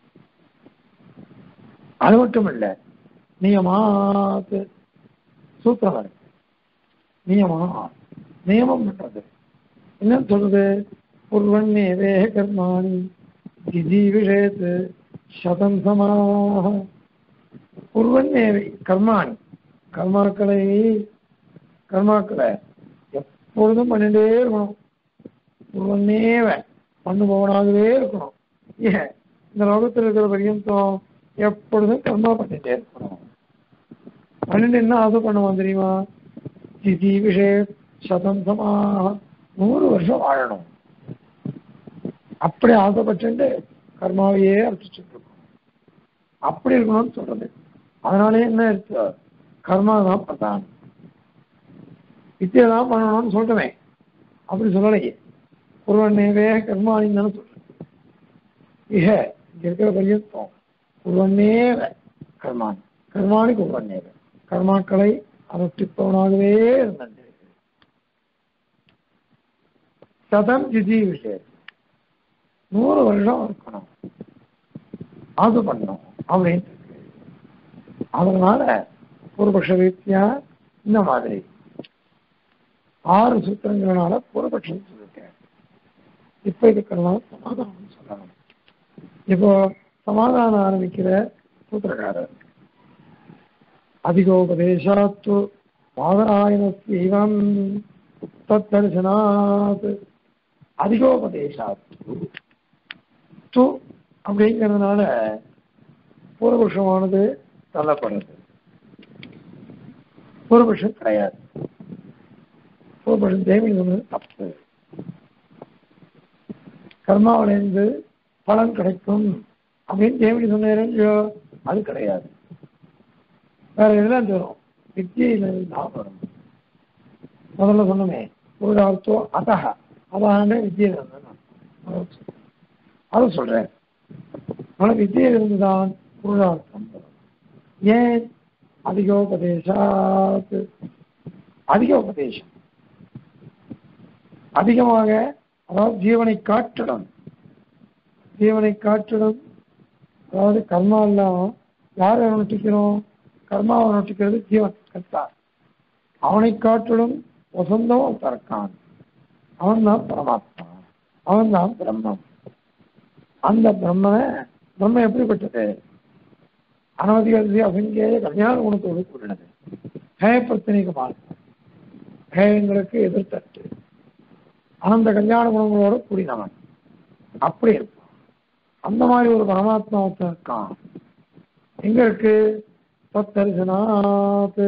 அது மட்டும் இல்ல நியமாத்து சூத்திரம் இருக்கு நியமா நியமம் பண்றது என்ன சொல்றது குர்வன்னேவே கர்மாணி ஜிஜீவிஷேத் சதம் சமாக குர்வன்னேவை கர்மாணி கர்மாக்களை கர்மாக்களை எப்பொழுதும் பண்ணிட்டே இருக்கணும் குர்வன்னேவ பண்ணுபவனாகவே இருக்கணும் ஏன் இந்த லோகத்தில் இருக்கிற பரியந்தம் எப்பொழுதும் கர்மா பண்ணிட்டே இருக்கணும் பண்ணிட்டு என்ன ஆசை பண்ணுவான் தெரியுமா திதி விஷய சதம் சமாக நூறு வருஷம் வாழணும் அப்படி ஆசைப்பட்டு கர்மாவையே அர்ச்சிச்சுட்டு இருக்கணும் அப்படி இருக்கணும்னு சொல்றது அதனாலே என்ன இருக்கு கர்மா தான் பிரதானம் வித்தியை தான் பண்ணணும்னு சொல்றேன் அப்படி சொல்லலையே ஒருவனேவே கர்மானின்னு தானே சொல்றேன் இக இங்க இருக்கிற பரியந்தம் ஒருவனேவ கர்மானி கர்மானி ஒருவனேவ கர்மாக்களை அனுஷ்டிப்பவனாகவே இருந்தது சதம் ஜிதி விஷயம் நூறு வருஷம் இருக்கணும் அது பண்ணணும் அப்படின்ட்டு இருக்கு. அதனால பூர்வபக்ஷ ரீதியா இந்த மாதிரி ஆறு சூத்திரங்களால பூர்வபக்ஷம் சொல்லிருக்கேன் இப்ப இதுக்கெல்லாம் சமாதானம் சொல்லணும் இப்போ சமாதானம் ஆரம்பிக்கிற சூத்திரக்காரர் அதிகோபதேசாத்து பாதராயணஸ்தீவம் தத்தரிசனாத் அதிகோபதேசாத் து அப்படிங்கிறதுனால பூர்வபுருஷமானது தள்ளப்படுறது பூர்வபுருஷம் கிடையாது பூர்வபுருஷம் தேவி சொன்னது தப்பு கர்மாவிலேருந்து பலன் கிடைக்கும் அப்படின்னு தேவடி சொன்னீரோ அது கிடையாது வேற இதெல்லாம் தரும் வித்தியிலிருந்து தான் வரும் முதல்ல சொன்னமே புருடார்த்தோ அதக அதான வித்தியிலிருந்து அதை சொல்றேன் ஆனால் வித்தியிலிருந்து தான் புருடார்த்தம் வரும் ஏன் அதிகோபதேசாத் அதிக உபதேசம் அதிகமாக அதாவது ஜீவனை காட்டிடம் ஜீவனை காட்டிடம் அதாவது கர்மா எல்லாம் யாரை நொட்டிக்கிறோம் கர்மாவை நொட்டிக்கிறது ஜீவன் கர்த்தா அவனை காட்டிலும் வசந்தம் ஒருத்தன் இருக்கான் அவன் தான் பரமாத்மா அவன் தான் பிரம்மம் அந்த பிரம்மனை பிரம்மம் எப்படிப்பட்டது அனவதிகதி அசங்கேய கல்யாண குணத்தோடு கூடினது ஹேயப்பிரச்சனைக்குமான ஹேயங்களுக்கு எதிர்த்தட்டு அனந்த கல்யாண குணங்களோட கூடினவன் அப்படி இருப்பான் அந்த மாதிரி ஒரு பரமாத்மா ஒருத்தன் இருக்கான் எங்க இருக்கு தத்தரிசனாத்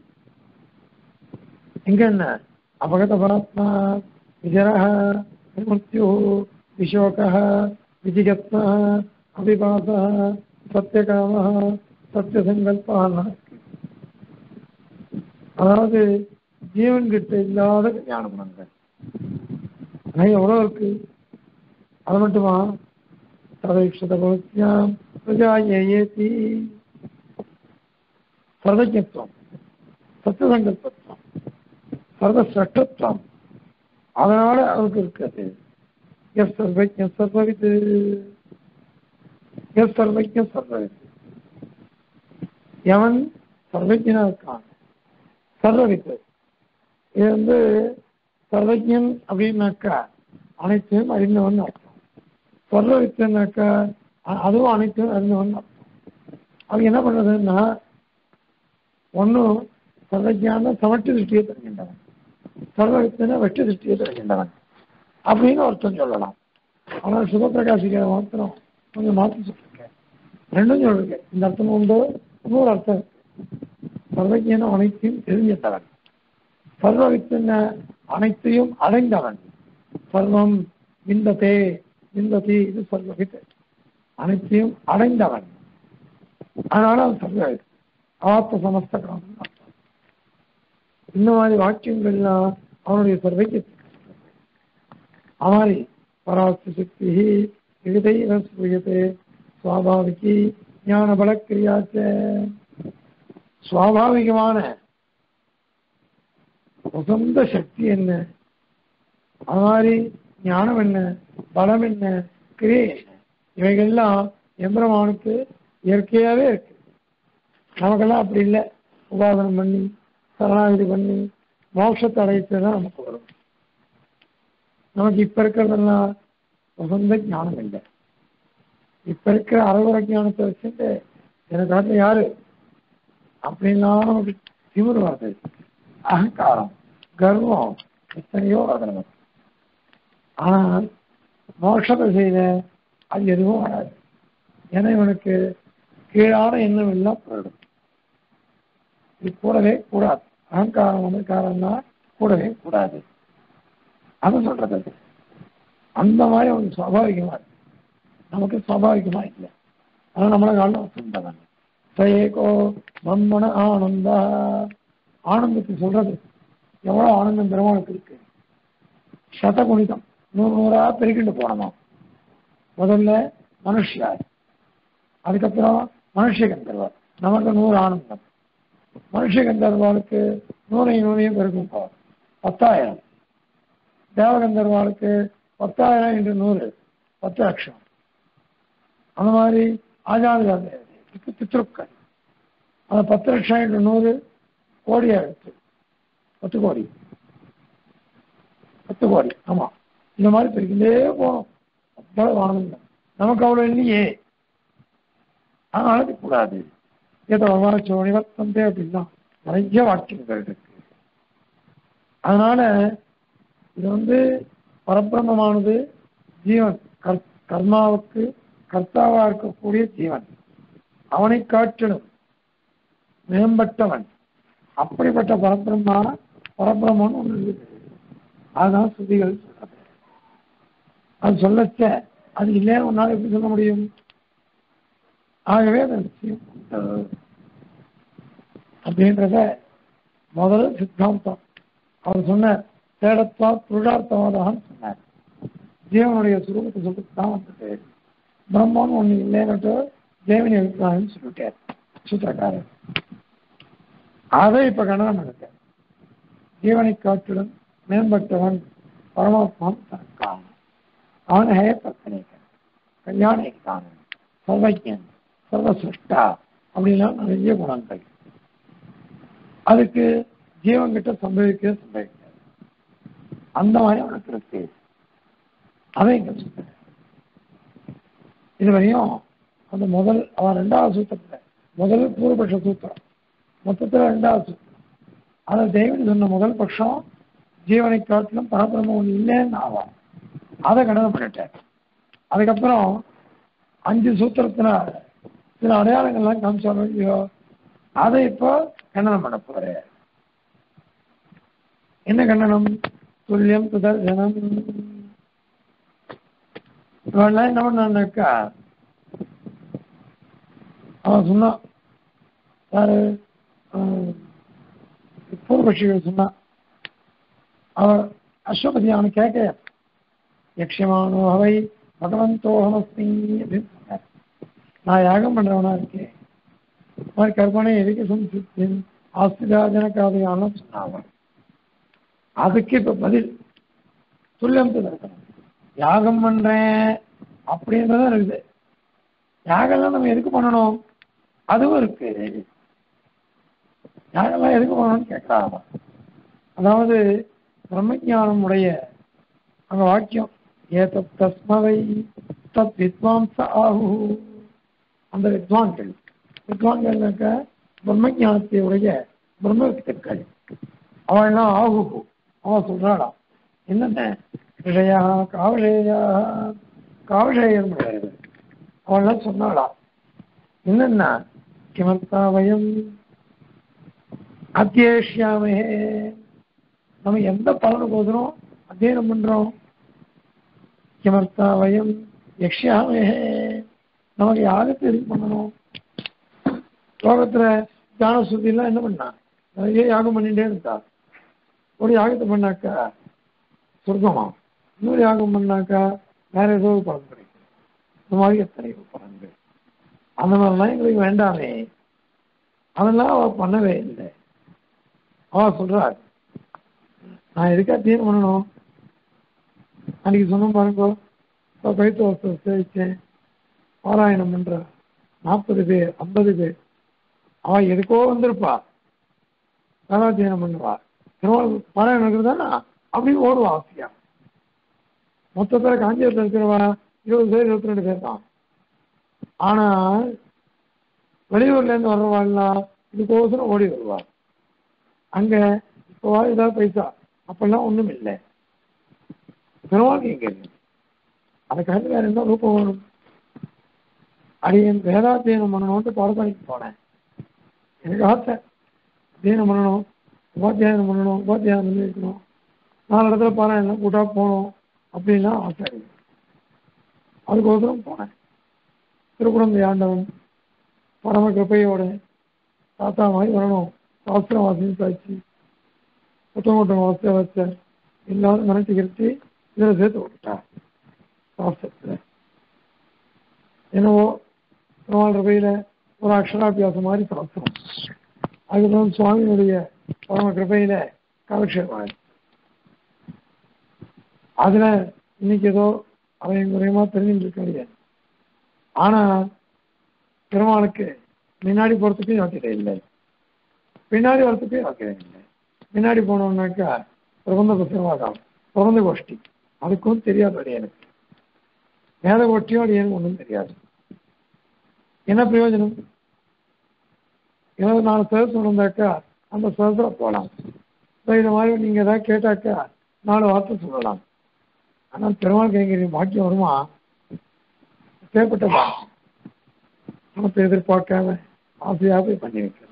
எங்க என்ன அபகத பராத்மா விஜரஹ விமுக்தியு விசோக விஜிகத்ன அபிபாச சத்தியகாம சத்தியசங்கல்பான அதாவது ஜீவன் கிட்ட இல்லாத கல்யாண குணங்கள் ஆனால் எவ்வளோ இருக்கு அது மட்டுமா சதவிக்ஷத பவத்யாம் பிரஜா ஏத்தி சர்வஜத்துவம் சத்தியசங்கல்பத்துவம் சர்வசிரஷ்டத்துவம் அதனால அவருக்கு இருக்காது எஸ் சர்வஜம் சர்வவித்து எஸ் சர்வஜம் சர்வவித்து எவன் சர்வஜனா இருக்கான் சர்வவித்து இது வந்து சர்வஜன் அப்படின்னாக்கா அனைத்தையும் அறிந்தவன் அர்த்தம் சர்வவித்துனாக்கா அ- அதுவும் அனைத்தையும் அறிந்தவன் அர்த்தம் அது என்ன பண்ணுறதுன்னா ஒன்றும் சர்வஜான சமட்டு திருஷ்டியை தருகின்றவன் சர்வவித்தன வெட்டு திருஷ்டியை தருகின்றவன் அப்படின்னு ஒருத்தன் சொல்லலாம் ஆனால் சிவபிரகாசிக்கிற மாத்திரம் கொஞ்சம் மாற்றி சொல்லியிருக்கேன் ரெண்டும் சொல்லியிருக்கேன் இந்த அர்த்தம் உண்டு இன்னொரு அர்த்தம் இருக்கு. சர்வஜன அனைத்தையும் தெரிஞ்சிட்டவன் சர்வவித்தன அனைத்தையும் அடைந்தவன் சர்வம் விந்ததே விந்ததி இது சர்வவித் அனைத்தையும் அடைந்தவன் அதனால அவன் சர்வவித் ஆத்ம சமஸ்த காரணம் அர்த்தம். இந்த மாதிரி வாக்கியங்கள்லாம் அவனுடைய சர்வஜத்துக்கு हमारी परास्त शक्ति ही हृदय सूयते स्वाभाविकी ஞான பலக்கிரியாச்ச சுவாபாவிகமான உசந்த சக்தி என்ன அது மாதிரி ஞானம் என்ன பலம் என்ன கிரியை என்ன இவைகள்லாம் எம்பெருமானுக்கு இயற்கையாகவே இருக்கு நமக்கெல்லாம் அப்படி இல்லை உபாதனம் பண்ணி சரணாகதி பண்ணி மோட்சத்தை அடையிட்டு தான் நமக்கு வரும் நமக்கு இப்ப இருக்கிறதெல்லாம் வசந்த ஞானம் இல்லை இப்ப இருக்கிற அறகுறை ஞானத்தை வச்சுட்டு எனக்கு வந்து யாரு அப்படின்லாம் நமக்கு திமிரு வருது அகங்காரம் கர்வம் எத்தனையோ வருது நமக்கு ஆனால் மோட்சத்தை செய்த அது எதுவும் வராது ஏன்னா இவனுக்கு கீழான எண்ணம் எல்லாம் போயிடும் இது கூடவே கூடாது அகங்காரம் அகங்காரம்னா கூடவே கூடாது அது சொல்றது அது. அந்த மாதிரி அவனுக்கு சுவாபாவிகமா இருக்கு நமக்கு சுவாபாவிகமா இல்லை ஆனால் நம்மளை காலம் சொல்றவன் சயேகோ பிரம்மண ஆனந்தா ஆனந்தத்தை சொல்றது எவ்வளவு ஆனந்தம் பெருமாளுக்கு இருக்கு சதகுணிதம் நூறு நூறா பெருக்கிட்டு போனோம் முதல்ல மனுஷியார் அதுக்கப்புறம் மனுஷ கந்தர்வர் நமக்கு நூறு ஆனந்தம் மனுஷ கந்தர்வாளுக்கு நூறையும் நூறையும் பெருக்கும் போவார் பத்தாயிரம் தேவகந்தர்வாளுக்கு பத்தாயிரம் இன்று நூறு பத்து லட்சம் அந்த மாதிரி ஆஜாத பித்ருக்கள் அந்த பத்து லட்சம் இன்று நூறு கோடியா எடுத்து பத்து கோடி பத்து கோடி ஆமா இந்த மாதிரி பிரிக்கிட்டே போகணும் அவ்வளவு ஆனந்தம் நமக்கு அவ்வளவு இல்லையே அதனால இது கூடாது ஏதோ வரவாச்சோ நிவர்த்தந்தே அப்படின்னா நிறைய வாக்கியங்கள் இருக்கு அதனால இது வந்து பரபிரமமானது ஜீவன் கர் கர்மாவுக்கு கர்த்தாவா இருக்கக்கூடிய ஜீவன் அவனை காட்டிலும் மேம்பட்டவன் அப்படிப்பட்ட பரபிரம்மா பரபிரம்மன் ஒன்று இருக்குது அதுதான் ஸ்ருதிகள் சொல்றது அது சொல்லச்ச அது இல்லைன்னு உன்னால எப்படி சொல்ல முடியும் ஆகவே அது நிச்சயம் உண்டு. அப்படின்றத முதல் சித்தாந்தம் அவர் சொன்னார் தேடத்வா புருடார்த்தவாதான்னு சொன்னார் ஜீவனுடைய சுரூபத்தை சொல்லிட்டு தான் வந்தது பிரம்மன் ஒண்ணு இல்லைன்னுட்டு தேவனி அபிப்பிராயம் சொல்லிட்டார் சூத்திரக்காரர் அதை இப்ப கண்டனம் பண்ணுங்க ஜீவனை காட்டிலும் மேம்பட்டவன் பரமாத்மான் தனக்கான் அவன் ஹே பத்தனைக்கன் கல்யாணிக்கான சர்வஜன் சர்வசிருஷ்டா அப்படிலாம் நிறைய குணங்கள் அதுக்கு ஜீவன் கிட்ட சம்பவிக்க சம்பவிக்காது அந்த மாதிரி அவனுக்கு இருக்கு அதை இங்க சொல்ற இதுவரையும் அந்த முதல் அவன் ரெண்டாவது சூத்திரத்துல முதல் பூர்வபட்ச சூத்திரம் மொத்தத்துல ரெண்டாவது சூத்திரம் அதை தேவன் சொன்ன முதல் பட்சம் ஜீவனை காட்டிலும் பரபிரமம் ஒன்று இல்லைன்னு ஆவான் அதை கண்டனம் பண்ணிட்டேன் அதுக்கப்புறம் அஞ்சு சூத்திரத்துல சில அடையாளங்கள்லாம் காமிச்சாலும் இல்லையோ அதை இப்போ கண்டனம் பண்ண போறேன் என்ன கண்டனம் துல்லியம் சுதர்சனம் இவெல்லாம் என்ன பண்ணான்னாக்கா அவன் சொன்னான் யாரு பூர்வபட்சிகள் சொன்னான் அவர் அஸ்வபதி அவனை கேட்க யக்ஷமானோ அவை பகவந்தோகமஸ்மி அப்படின்னு சொன்னார் நான் யாகம் பண்றவனா இருக்கேன் மாதிரி கற்பனை எதுக்கு சம்சித்தின் ஆஸ்திராஜனக்காதையான சொன்னாங்க அதுக்கு இப்ப பதில் துல்லியம் இருக்கணும் யாகம் பண்றேன் அப்படின்றதும் இருக்குது யாகம்லாம் நம்ம எதுக்கு பண்ணணும் அதுவும் இருக்கு யாகம்லாம் எதுக்கு பண்ணணும்னு கேட்கறாங்க அதாவது பிரம்மஞானம் உடைய அங்க வாக்கியம் ஏதத் தஸ்மவை தத் வித்வாம்ச ஆகு அந்த வித்வான்கள் வித்வான்கள்னாக்க பிரம்மஞானத்தை உடைய பிரம்ம வித்துக்கள் அவள்லாம் ஆகு அவன் சொல்றாளாம் என்னென்ன விஷயா காவலேயா காவலேயர் கிடையாது அவள்லாம் சொன்னாளாம் என்னென்ன கிமர்த்தா வயம் அத்தியேஷ்யாமே நம்ம எந்த பலனுக்கோசரம் அத்தியனம் பண்றோம் கிமர்த்தா வயம் யக்ஷாமே நமக்கு யாருக்கு எதுக்கு பண்ணணும் லோகத்துல தியான சுத்திலாம் என்ன பண்ணா நிறைய யாகம் பண்ணிட்டே இருந்தா ஒரு யாகத்தை பண்ணாக்கா சொர்க்கமா இன்னொரு யாகம் பண்ணாக்கா வேற ஏதோ ஒரு பலன் கிடைக்கும் இந்த மாதிரி எத்தனை பலன்கள் அந்த மாதிரிலாம் எங்களுக்கு வேண்டாமே அதெல்லாம் அவ பண்ணவே இல்லை அவ சொல்றாரு நான் எதுக்கு அத்தியனம் பண்ணணும் அன்னைக்கு சொன்ன பாருங்க இப்போ பைத்து வஸ்து சேவிச்சேன் பாராயணம் பண்ற நாற்பது பேர் ஐம்பது பேர் அவ எதுக்கோ வந்திருப்பா வேதாத்தியனம் பண்ணுவா திருவாரூர் பாராயணம் இருக்கிறதானா அப்படி ஓடுவா ஆசையா மொத்தத்தில் காஞ்சிபுரத்தில் இருக்கிறவா இருபது பேர் இருபத்தி ரெண்டு பேர் தான் ஆனா வெளியூர்ல இருந்து வர்றவாள்லாம் இதுக்கோசரம் ஓடி வருவா அங்க இப்போ ஏதாவது பைசா அப்பெல்லாம் ஒண்ணும் இல்லை பெருமாள் எங்க இருக்கு அதுக்காக வேற என்ன ரூபம் வரும் அடியன் வேதாத்தியனம் பண்ணணும்ட்டு பாடசாலைக்கு போனேன் எனக்கு ஆசை அத்தியனம் பண்ணணும் உபாத்தியாயம் பண்ணணும் உபாத்தியாயம் பண்ணி வைக்கணும் நாலு இடத்துல பாராயணம் கூட்டா போகணும் அப்படின்லாம் ஆசை இருக்கு அதுக்கோசரம் போனேன் திருக்குழந்தை ஆண்டவன் பரம கிருப்பையோட தாத்தா மாதிரி வரணும் சாஸ்திரம் வாசின்னு சாய்ச்சி ஒட்டம் ஒட்டம் வாசிய வச்ச எல்லாரும் மனசு கிருத்தி இதில் சேர்த்து விட்டுட்டா சாஸ்திரத்தில் என்னவோ திருவாள் ரபையில் ஒரு அக்ஷராபியாசம் மாதிரி சாஸ்திரம் அதுக்கப்புறம் சுவாமியினுடைய பரம கிருப்பையில காலக்ஷேபம் அதுல இன்னைக்கு ஏதோ அரை முறையமா தெரிஞ்சுட்டு இருக்க முடியாது ஆனா பெருமாளுக்கு முன்னாடி போறதுக்கு யோக்கியதை இல்லை பின்னாடி வரத்துக்கு யோக்கியதை இல்லை முன்னாடி போனோம்னாக்கா பிரபந்த புத்தகமாகம் பிரபந்த கோஷ்டி அதுக்கும் தெரியாது அடியனுக்கு வேத ஒட்டியும் அடியனுக்கு ஒன்றும் தெரியாது என்ன பிரயோஜனம் இருபது நாலு சதவீதம் சொன்னாக்கா அந்த சதவீதத்தில் போகலாம் இப்போ இந்த மாதிரி நீங்கள் ஏதாவது கேட்டாக்கா நாலு வார்த்தை சொல்லலாம் ஆனால் பெருமாள் கைங்கரியம் பாக்கியம் வருமா தேவைப்பட்ட பாக்கியம் பணத்தை எதிர்பார்க்காம ஆசையாக போய் பண்ணி வைக்கிறது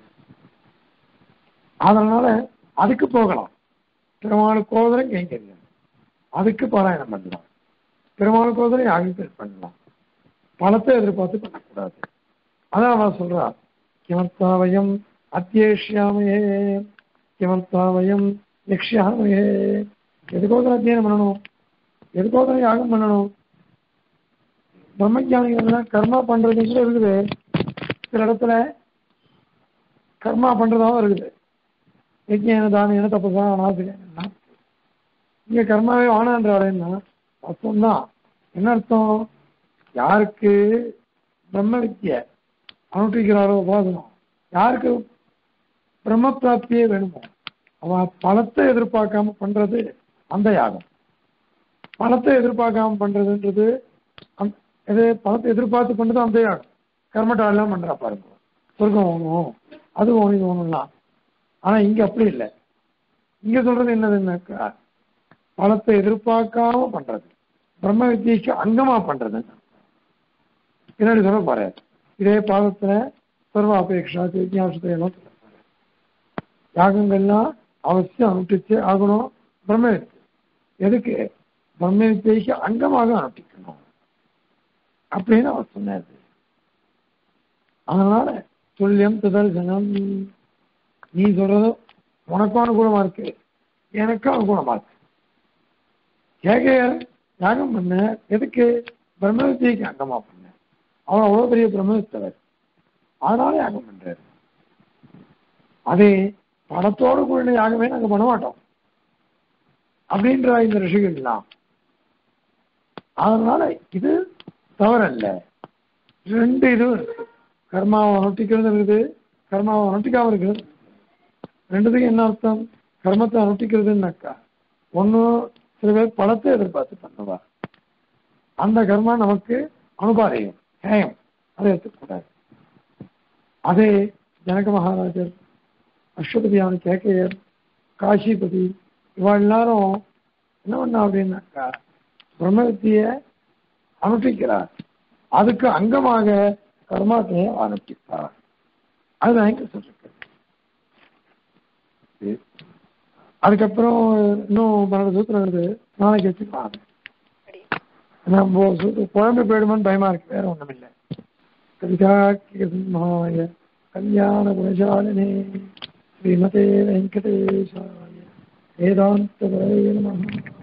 அதனால அதுக்கு போகலாம் பெருமாள் கோதரம் கைங்கரியம் அதுக்கு பாராயணம் பண்ணலாம் பெருமாள் கோதரம் யாகம் பண்ணலாம் பணத்தை எதிர்பார்த்து பண்ணக்கூடாது அதான் அவன் சொல்றா கிமத்தாவயம் அத்தியேஷ்யாமையே கிமத்தாவயம் லட்சியாமையே எதுக்கோதரம் அத்தியனம் பண்ணணும் எதுக்கோதரம் யாகம் பண்ணணும் பிரம்மஜானிகள்லாம் கர்மா பண்றது கூட இருக்குது சில இடத்துல கர்மா பண்றதாவும் இருக்குது யஜ்ஞான தானியான தப்பசா அனாசிரியன்னா இங்க கர்மாவே வானான்றாருன்னா அர்த்தம் தான் என்ன அர்த்தம் யாருக்கு பிரம்ம வித்திய அனுஷ்டிக்கிறாரோ உபாசனம் யாருக்கு பிரம்ம பிராப்தியே வேணுமோ அவன் பணத்தை எதிர்பார்க்காம பண்றது அந்த யாகம் பணத்தை எதிர்பார்க்காம பண்றதுன்றது அந்த இது பணத்தை எதிர்பார்த்து பண்றது அந்த யாகம் கர்மட்டாலாம் பண்றா பாருங்க சொர்க்கம் வேணும் அது வேணும் இது வேணும்லாம் ஆனா இங்க அப்படி இல்லை இங்க சொல்றது என்னதுன்னாக்கா பணத்தை எதிர்பார்க்காம பண்றது பிரம்ம வித்தியைக்கு அங்கமா பண்றது பின்னாடி சொல்ல பாரு இதே பாதத்துல சர்வ அபேட்சா ஜிஜாசத்தை எல்லாம் சொல்ல போறாரு. யாகங்கள்லாம் அவசியம் அனுஷ்டிச்சு ஆகணும் பிரம்ம வித்தை எதுக்கு பிரம்ம வித்தியைக்கு அங்கமாக அனுஷ்டிக்கணும் அப்படின்னு அவர் சொன்னார் அதனால துல்லியம் சுதர்சனம் நீ சொல்றது உனக்கும் அனுகூலமா இருக்கு எனக்கும் அனுகூலமா இருக்கு கேகையர் யாகம் பண்ண எதுக்கு பிரம்ம வித்தியைக்கு அங்கமா பண்ண அவர் அவ்வளவு பெரிய பிரம்மவித்தவர் அதனால யாகம் பண்றாரு அதே பணத்தோடு கூட யாகமே நாங்க பண்ண மாட்டோம் அப்படின்ற இந்த ரிஷிகள்லாம் அதனால இது தவறல்ல ரெண்டு இதுவும் இருக்கு கர்மாவை அனுஷ்டிக்கிறது இருக்குது கர்மாவை அனுஷ்டிக்காம இருக்கிறது ரெண்டுத்துக்கும் என்ன அர்த்தம் கர்மத்தை அனுஷ்டிக்கிறதுனாக்கா ஒன்றும் சில பேர் பணத்தை எதிர்பார்த்து பண்ணுவா அந்த கர்மா நமக்கு அனுபாரியம் ஹேயம் அதை எடுத்துக்கூடாது அதே ஜனக மகாராஜர் அஸ்வபதியான கேக்கையர் காசிபதி இவா எல்லாரும் என்ன பண்ணா அப்படின்னாக்கா பிரம்மவித்திய அனுஷ்டிக்கிறார் அதுக்கு அங்கமாக கர்மாத்தையை அனுஷ்டிப்பார் அதுதான் இங்க சொல்லிருக்கு அதுக்கப்புறம் இன்னும் பன்னெண்டு சூத்திரம் வருது நாளைக்கு வச்சுக்கலாம் நம்ம குழம்பு போயிடுமான்னு பயமா இருக்கு வேற ஒண்ணும் இல்லை கவிதாக்கிய கல்யாண குணசாலினே ஸ்ரீமதே வெங்கடேஷாய வேதாந்த நம